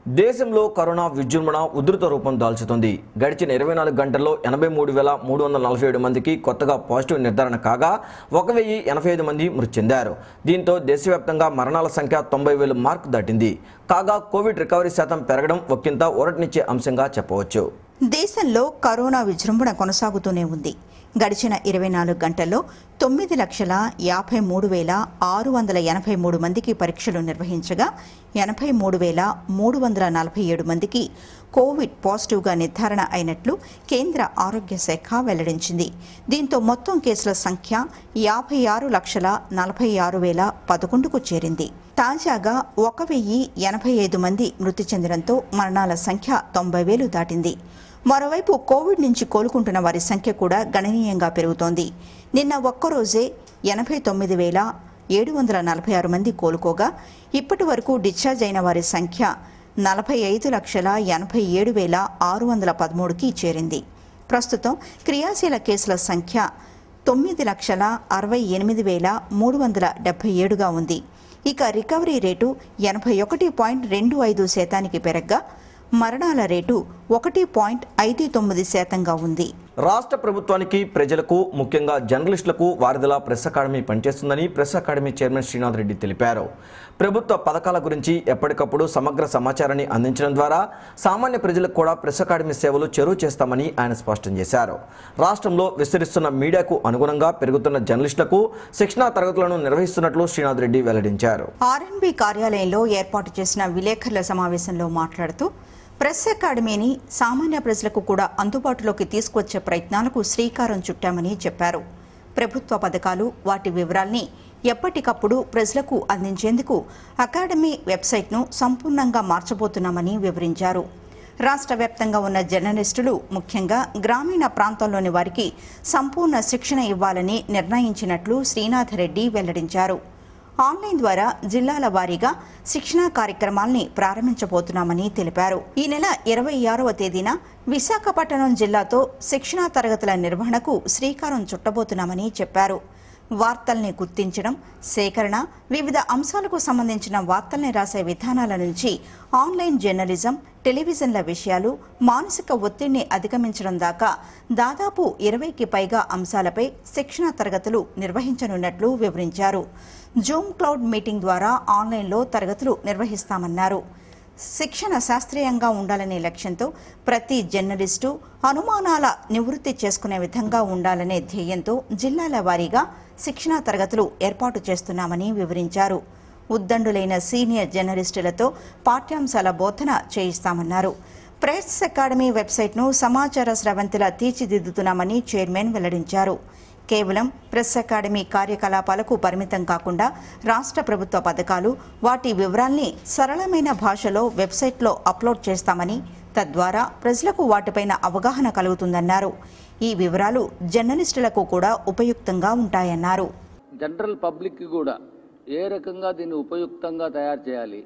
దేశంలో కరోనా విజృంభణ ఉధృత రూపం దాల్చుతుంది గడిచిన ఇరవై నాలుగు గంటల్లో ఎనభై మూడు వేల మూడు వందల నలభై ఏడు మందికి కొత్తగా పాజిటివ్ నిర్ధారణ కాగా ఒక వెయ్యి ఎనభై ఐదు మంది మృతి చెందారు దీంతో దేశవ్యాప్తంగా మరణాల సంఖ్య తొంభై వేలు మార్క్ దాటింది కాగా కోవిడ్ రికవరీ శాతం పెరగడం ఒక్కింత ఊరటనిచ్చే అంశంగా చెప్పవచ్చు దేశంలో కరోనా విజృంభణ కొనసాగుతూనే ఉంది గడిచిన ఇరవై నాలుగు గంటల్లో తొమ్మిది లక్షల యాభై మూడు వేల ఆరు వందల ఎనభై మూడు మందికి పరీక్షలు నిర్వహించగా ఎనభై మూడు వేల మూడు వందల నలభై ఏడు మందికి కోవిడ్ పాజిటివ్గా నిర్ధారణ అయినట్లు కేంద్ర ఆరోగ్య శాఖ వెల్లడించింది దీంతో మొత్తం కేసుల సంఖ్య యాభై ఆరు లక్షల నలభై ఆరు వేల పదకొండుకు చేరింది తాజాగా ఒక వెయ్యి ఎనభై ఐదు మంది మృతి చెందడంతో మరణాల సంఖ్య తొంభై వేలు దాటింది మరోవైపు కోవిడ్ నుంచి కోలుకుంటున్న వారి సంఖ్య కూడా గణనీయంగా పెరుగుతోంది నిన్న ఒక్కరోజే ఎనభై తొమ్మిది వేల ఏడు వందల నలభై ఆరు మంది కోలుకోగా ఇప్పటి వరకు డిశ్చార్జ్ అయిన వారి సంఖ్య నలభై ఐదు లక్షల ఎనభై ఏడు వేల ఆరు వందల పదమూడుకి చేరింది ప్రస్తుతం క్రియాశీల కేసుల సంఖ్య తొమ్మిది లక్షల అరవై ఎనిమిది వేల మూడు వందల డెబ్బై ఏడుగా ఉంది ఇక రికవరీ రేటు ఎనభై ఒకటి పాయింట్ రెండు ఐదు శాతానికి పెరగ్గా మరణాల రేటు ఒకటి పాయింట్ ఐదు తొమ్మిది శాతంగా ఉంది రాష్ట్ర ప్రభుత్వానికి ప్రజలకు ముఖ్యంగా జర్నలిస్టులకు వారిదిలా ప్రెస్ అకాడమీ పనిచేస్తుందని press academy chairman Srinath Reddy తెలిపారు ప్రభుత్వ పథకాల గురించి ఎప్పటికప్పుడు సమగ్ర సమాచారాన్ని అందించడం ద్వారా సామాన్య ప్రజలకు కూడా ప్రెస్ అకాడమీ సేవలు చెరువు చేస్తామని ఆయన స్పష్టం చేశారు రాష్ట్రంలో విస్తరిస్తున్న మీడియాకు అనుగుణంగా పెరుగుతున్న జర్నలిస్టులకు శిక్షణా తరగతులను నిర్వహిస్తున్నట్లు శ్రీనాథ్ రెడ్డి వెల్లడించారు ఆర్ఎన్బి కార్యాలయంలో ఏర్పాటు చేసిన విలేకరుల సమావేశంలో మాట్లాడుతూ ప్రెస్ అకాడమీని సామాన్య ప్రజలకు కూడా అందుబాటులోకి తీసుకువచ్చే ప్రయత్నాలకు శ్రీకారం చుట్టామని చెప్పారు ప్రభుత్వ పథకాలు వాటి వివరాల్ని ఎప్పటికప్పుడు ప్రజలకు అందించేందుకు అకాడమీ వెబ్సైట్ను సంపూర్ణంగా మార్చబోతున్నామని వివరించారు రాష్ట్ర వ్యాప్తంగా ఉన్న జర్నలిస్టులు ముఖ్యంగా గ్రామీణ ప్రాంతాల్లోని వారికి సంపూర్ణ శిక్షణ ఇవ్వాలని నిర్ణయించినట్లు శ్రీనాథ్ రెడ్డి వెల్లడించారు ఆన్లైన్ ద్వారా జిల్లాల వారీగా శిక్షణా కార్యక్రమాల్ని ప్రారంభించబోతున్నామని తెలిపారు ఈ నెల ఇరవై ఆరవ తేదీన విశాఖపట్నం జిల్లాతో శిక్షణా తరగతుల నిర్వహణకు శ్రీకారం చుట్టబోతున్నామని చెప్పారు వార్తల్ని గుర్తించడం సేకరణ వివిధ అంశాలకు సంబంధించిన వార్తల్ని రాసే విధానాల నుంచి ఆన్లైన్ జర్నలిజం టెలివిజన్ల విషయాలు మానసిక ఒత్తిడిని అధిగమించడం దాకా దాదాపు ఇరవైకి పైగా అంశాలపై శిక్షణ తరగతులు నిర్వహించనున్నట్లు వివరించారు జూమ్ క్లౌడ్ మీటింగ్ ద్వారా ఆన్లైన్లో తరగతులు నిర్వహిస్తామన్నారు శిక్షణ శాస్త్రీయంగా ఉండాలనే లక్ష్యంతో ప్రతి జర్నలిస్టు అనుమానాల నివృత్తి చేసుకునే విధంగా ఉండాలనే ధ్యేయంతో జిల్లాల వారీగా శిక్షణా తరగతులు ఏర్పాటు చేస్తున్నామని వివరించారు ఉద్దండులైన సీనియర్ జర్నలిస్టులతో పాఠ్యాంశాల బోధన చేయిస్తామన్నారు ప్రెస్ అకాడమీ వెబ్సైట్ను సమాచార స్రవంతిలా తీర్చిదిద్దుతున్నామని చైర్మన్ వెల్లడించారు కేవలం ప్రెస్ అకాడమీ కార్యకలాపాలకు పరిమితం కాకుండా రాష్ట్ర ప్రభుత్వ పథకాలు వాటి వివరాల్ని సరళమైన భాషలో వెబ్సైట్లో అప్లోడ్ చేస్తామని తద్వారా ప్రజలకు వాటిపైన అవగాహన కలుగుతుందన్నారు ఈ వివరాలు జర్నలిస్టులకు కూడా ఉపయుక్తంగా ఉంటాయన్నారు జనరల్ పబ్లిక్కి కూడా ఏ రకంగా దీన్ని ఉపయుక్తంగా తయారు చేయాలి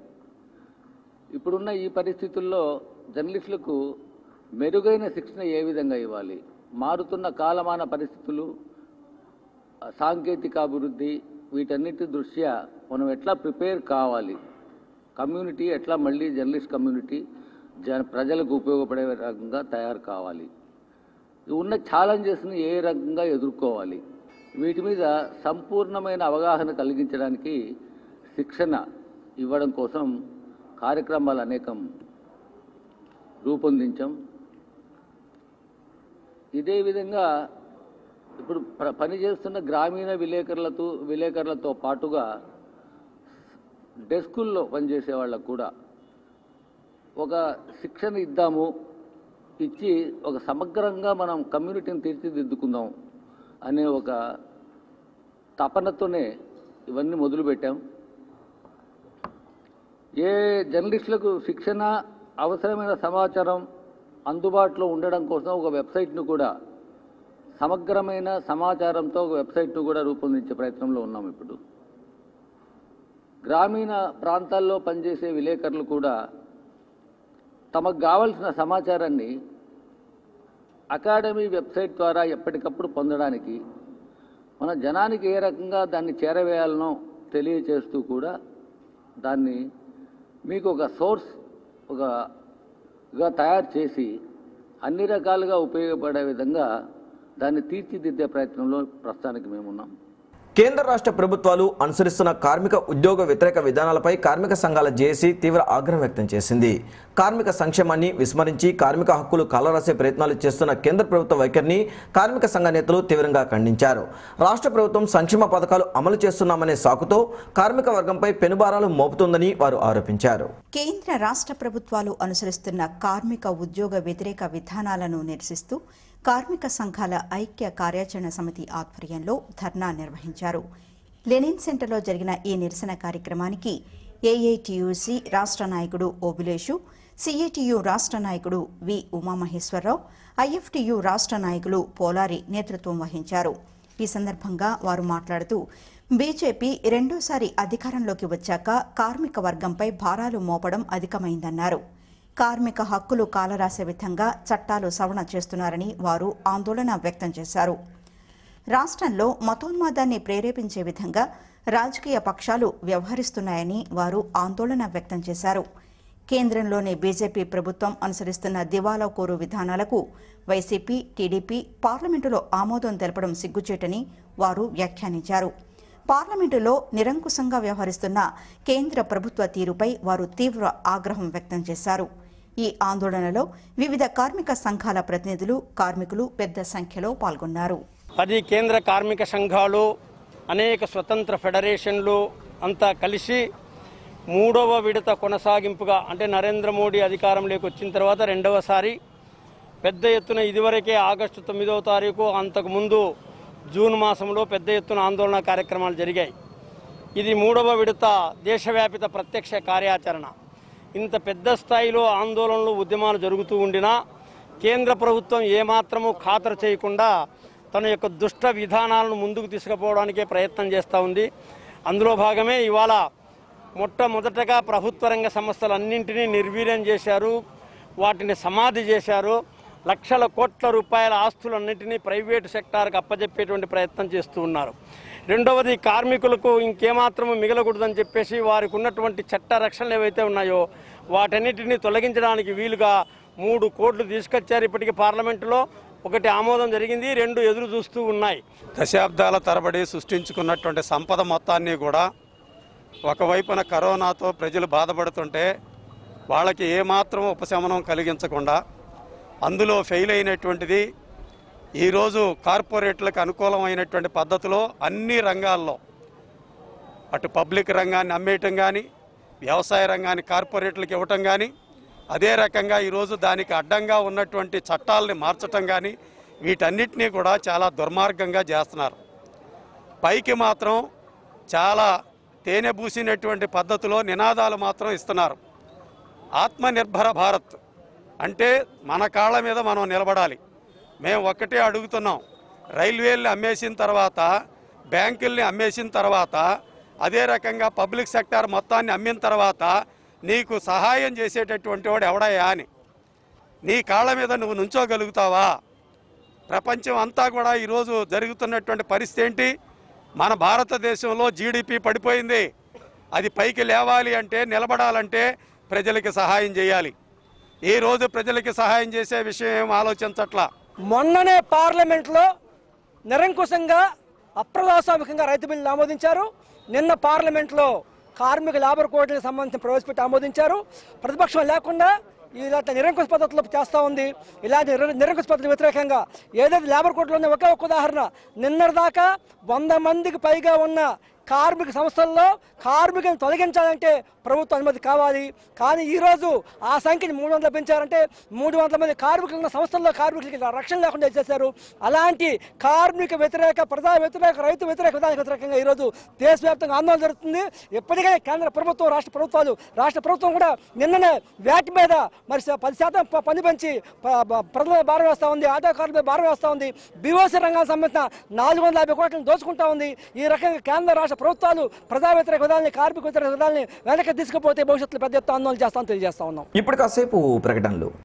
ఇప్పుడున్న ఈ పరిస్థితుల్లో జర్నలిస్టులకు మెరుగైన శిక్షణ ఏ విధంగా ఇవ్వాలి మారుతున్న కాలమాన పరిస్థితులు ఆ, సాంకేతిక అభివృద్ధి వీటన్నిటి దృష్ట్యా మనం ఎట్లా ప్రిపేర్ కావాలి కమ్యూనిటీ ఎట్లా మళ్ళీ జర్నలిస్ట్ కమ్యూనిటీ జన ప్రజలకు ఉపయోగపడే రకంగా తయారు కావాలి ఉన్న ఛాలెంజెస్ని ఏ రకంగా ఎదుర్కోవాలి వీటి మీద సంపూర్ణమైన అవగాహన కలిగించడానికి శిక్షణ ఇవ్వడం కోసం కార్యక్రమాలు అనేకం రూపొందించాం ఇదే విధంగా ఇప్పుడు ప్ర- పనిచేస్తున్న గ్రామీణ విలేకరులతో విలేకరులతో పాటుగా డెస్కుల్లో పనిచేసే వాళ్ళకు కూడా ఒక శిక్షణ ఇద్దాము ఇచ్చి ఒక సమగ్రంగా మనం కమ్యూనిటీని తీర్చిదిద్దుకుందాం అనే ఒక తపనతోనే ఇవన్నీ మొదలుపెట్టాం ఏ జర్నలిస్టులకు శిక్షణ అవసరమైన సమాచారం అందుబాటులో ఉండడం కోసం ఒక వెబ్సైట్ను కూడా సమగ్రమైన సమాచారంతో ఒక వెబ్సైట్ను కూడా రూపొందించే ప్రయత్నంలో ఉన్నాం ఇప్పుడు గ్రామీణ ప్రాంతాల్లో పనిచేసే విలేకరులు కూడా తమకు కావలసిన సమాచారాన్ని అకాడమీ వెబ్సైట్ ద్వారా ఎప్పటికప్పుడు పొందడానికి మన జనానికి ఏ రకంగా దాన్ని చేరవేయాలనో తెలియచేస్తూ కూడా దాన్ని మీకు ఒక సోర్స్ ఒకగా తయారు చేసి అన్ని రకాలుగా ఉపయోగపడే విధంగా దాన్ని తీర్చిదిద్దే ప్రయత్నంలో ప్రస్తుతానికి మేమున్నాం కేంద్ర రాష్ట్ర ప్రభుత్వాలు అనుసరిస్తున్న కార్మిక ఉద్యోగ వ్యతిరేక విధానాలపై కార్మిక సంఘాల జేఏసీ తీవ్ర ఆగ్రహం వ్యక్తం చేసింది కార్మిక సంక్షేమాన్ని విస్మరించి కార్మిక హక్కులు కాలరాసే ప్రయత్నాలు చేస్తున్న కేంద్ర ప్రభుత్వ వైఖరిని కార్మిక సంఘ నేతలు తీవ్రంగా ఖండించారు రాష్ట్ర ప్రభుత్వం సంక్షేమ పథకాలు అమలు చేస్తున్నామనే సాకుతో కార్మిక వర్గంపై పెనుభారాలు మోపుతుందని వారు ఆరోపించారు కేంద్ర రాష్ట్ర ప్రభుత్వాలు అనుసరిస్తున్న కార్మిక ఉద్యోగ వ్యతిరేక విధానాలను నిరసిస్తూ కార్మిక సంఘాల ఐక్య కార్యాచరణ సమితి ఆధ్వర్యంలో ధర్నా నిర్వహించారు లెనిన్ సెంటర్లో జరిగిన ఈ నిరసన కార్యక్రమానికి ఏఐటియుసి రాష్ట్ర నాయకుడు ఓబులేషు సిఐటియు రాష్ట్ర నాయకుడు వి ఉమామహేశ్వరరావు ఐఎఫ్టియు రాష్ట్ర నాయకులు పోలారి నేతృత్వం వహించారు ఈ సందర్భంగా వారు మాట్లాడుతూ బీజేపీ రెండోసారి అధికారంలోకి వచ్చాక కార్మిక వర్గంపై భారాలు మోపడం అధికమైందన్నారు కార్మిక హక్కులు కాలరాసే విధంగా చట్టాలు సవరణ చేస్తున్నారని వారు ఆందోళన వ్యక్తం చేశారు రాష్ట్రంలో మతోన్మాదాన్ని ప్రేరేపించే విధంగా రాజకీయ పక్షాలు వ్యవహరిస్తున్నాయని వారు ఆందోళన వ్యక్తం చేశారు కేంద్రంలోని బీజేపీ ప్రభుత్వం అనుసరిస్తున్న దివాలా కోరు విధానాలకు వైసీపీ టీడీపీ పార్లమెంటులో ఆమోదం తెలపడం సిగ్గుచేటని వారు వ్యాఖ్యానించారు పార్లమెంటులో నిరంకుశంగా వ్యవహరిస్తున్న కేంద్ర ప్రభుత్వ తీరుపై వారు తీవ్ర ఆగ్రహం వ్యక్తం చేశారు ఈ ఆందోళనలో వివిధ కార్మిక సంఘాల ప్రతినిధులు కార్మికులు పెద్ద సంఖ్యలో పాల్గొన్నారు పది కేంద్ర కార్మిక సంఘాలు అనేక స్వతంత్ర ఫెడరేషన్లు అంతా కలిసి మూడవ విడత కొనసాగింపుగా అంటే నరేంద్ర మోడీ అధికారంలోకి వచ్చిన తర్వాత రెండవసారి పెద్ద ఎత్తున ఇదివరకే ఆగస్టు తొమ్మిదవ తారీఖు అంతకుముందు జూన్ మాసంలో పెద్ద ఎత్తున ఆందోళన కార్యక్రమాలు జరిగాయి ఇది మూడవ విడత దేశవ్యాపిత ప్రత్యక్ష కార్యాచరణ ఇంత పెద్ద స్థాయిలో ఆందోళనలు ఉద్యమాలు జరుగుతూ ఉండినా కేంద్ర ప్రభుత్వం ఏమాత్రము ఖాతరు చేయకుండా తన యొక్క దుష్ట విధానాలను ముందుకు తీసుకుపోవడానికే ప్రయత్నం చేస్తూ ఉంది అందులో భాగమే ఇవాళ మొట్టమొదటగా ప్రభుత్వ రంగ సంస్థలన్నింటినీ నిర్వీర్యం చేశారు వాటిని సమాధి చేశారు లక్షల కోట్ల రూపాయల ఆస్తులన్నింటినీ ప్రైవేటు సెక్టార్కి అప్పజెప్పేటువంటి ప్రయత్నం చేస్తూ ఉన్నారు రెండవది కార్మికులకు ఇంకేమాత్రము మిగలకూడదని చెప్పేసి వారికి ఉన్నటువంటి చట్ట రక్షణలు ఏవైతే ఉన్నాయో వాటన్నిటిని తొలగించడానికి వీలుగా మూడు కోట్లు తీసుకొచ్చారు ఇప్పటికి పార్లమెంటులో ఒకటి ఆమోదం జరిగింది రెండు ఎదురు చూస్తూ ఉన్నాయి దశాబ్దాల తరబడి సృష్టించుకున్నటువంటి సంపద మొత్తాన్ని కూడా ఒకవైపున కరోనాతో ప్రజలు బాధపడుతుంటే వాళ్ళకి ఏమాత్రం ఉపశమనం కలిగించకుండా అందులో ఫెయిల్ అయినటువంటిది ఈరోజు కార్పొరేట్లకు అనుకూలమైనటువంటి పద్ధతిలో అన్ని రంగాల్లో అటు పబ్లిక్ రంగాన్ని అమ్మేయటం కానీ వ్యవసాయ రంగాన్ని కార్పొరేట్లకు ఇవ్వటం కానీ అదే రకంగా ఈరోజు దానికి అడ్డంగా ఉన్నటువంటి చట్టాలని మార్చటం కానీ వీటన్నిటినీ కూడా చాలా దుర్మార్గంగా చేస్తున్నారు పైకి మాత్రం చాలా తేనె పూసినటువంటి పద్ధతిలో నినాదాలు మాత్రం ఇస్తున్నారు ఆత్మనిర్భర భారత్ అంటే మన కాళ్ళ మీద మనం నిలబడాలి మేము ఒక్కటే అడుగుతున్నాం రైల్వేల్ని అమ్మేసిన తర్వాత బ్యాంకుల్ని అమ్మేసిన తర్వాత అదే రకంగా పబ్లిక్ సెక్టార్ మొత్తాన్ని అమ్మిన తర్వాత నీకు సహాయం చేసేటటువంటి వాడు ఎవడయ్యా అని నీ కాళ్ళ మీద నువ్వు నుంచోగలుగుతావా ప్రపంచం అంతా కూడా ఈరోజు జరుగుతున్నటువంటి పరిస్థితి ఏంటి మన భారతదేశంలో జీడిపి పడిపోయింది అది పైకి లేవాలి అంటే నిలబడాలంటే ప్రజలకి సహాయం చేయాలి ఈ రోజు ప్రజలకి సహాయం చేసే విషయం ఏం ఆలోచించట్లా మొన్ననే పార్లమెంట్లో నిరంకుశంగా అప్రజాస్వామికంగా రైతు బిల్లు ఆమోదించారు నిన్న పార్లమెంట్లో కార్మిక లేబర్ కోడ్లకు సంబంధించిన ప్రవేశపెట్టి ఆమోదించారు ప్రతిపక్షం లేకుండా ఇలాంటి నిరంకుశ పద్ధతిలో చేస్తూ ఉంది ఇలాంటి నిర- నిరంకుశ పద్ధతి వ్యతిరేకంగా ఏదైతే లేబర్ కోర్టులో ఉన్న ఒకే ఒక ఉదాహరణ నిన్నటిదాకా వంద మందికి పైగా ఉన్న కార్మిక సంస్థల్లో కార్మికులను తొలగించాలంటే ప్రభుత్వ అనుమతి కావాలి కానీ ఈరోజు ఆ సంఖ్యని మూడు వందలు పెంచారంటే మూడు వందల మంది కార్మికులు ఉన్న సంస్థల్లో కార్మికులకి రక్షణ లేకుండా చేశారు అలాంటి కార్మిక వ్యతిరేక ప్రజా వ్యతిరేక రైతు వ్యతిరేక విధానానికి వ్యతిరేకంగా ఈరోజు దేశవ్యాప్తంగా ఆందోళన జరుగుతుంది ఎప్పటికైనా కేంద్ర ప్రభుత్వం రాష్ట్ర ప్రభుత్వాలు రాష్ట్ర ప్రభుత్వం కూడా నిన్ననే వ్యాట్ మీద మరి శా- పది శాతం ప- పన్ను పెంచి ప- ప- ప్రజల మీద భారం వేస్తూ ఉంది ఆటో కార్ల మీద భారం వేస్తూ ఉంది బీఓసీ రంగానికి సంబంధించిన నాలుగు వందల యాభై కోట్లను దోచుకుంటా ఉంది ఈ రకంగా కేంద్ర రాష్ట్ర ప్రభుత్వాలు ప్రజా వ్యతిరేక విధానాన్ని కార్మిక వ్యతిరేక విధానాన్ని వెనక్కి తీసుకుపోతే భవిష్యత్తులో పెద్ద ఎత్తున ఆందోళన చేస్తామని తెలియజేస్తా ఉన్నాం ఇప్పుడు కాసేపు ప్రకటనలు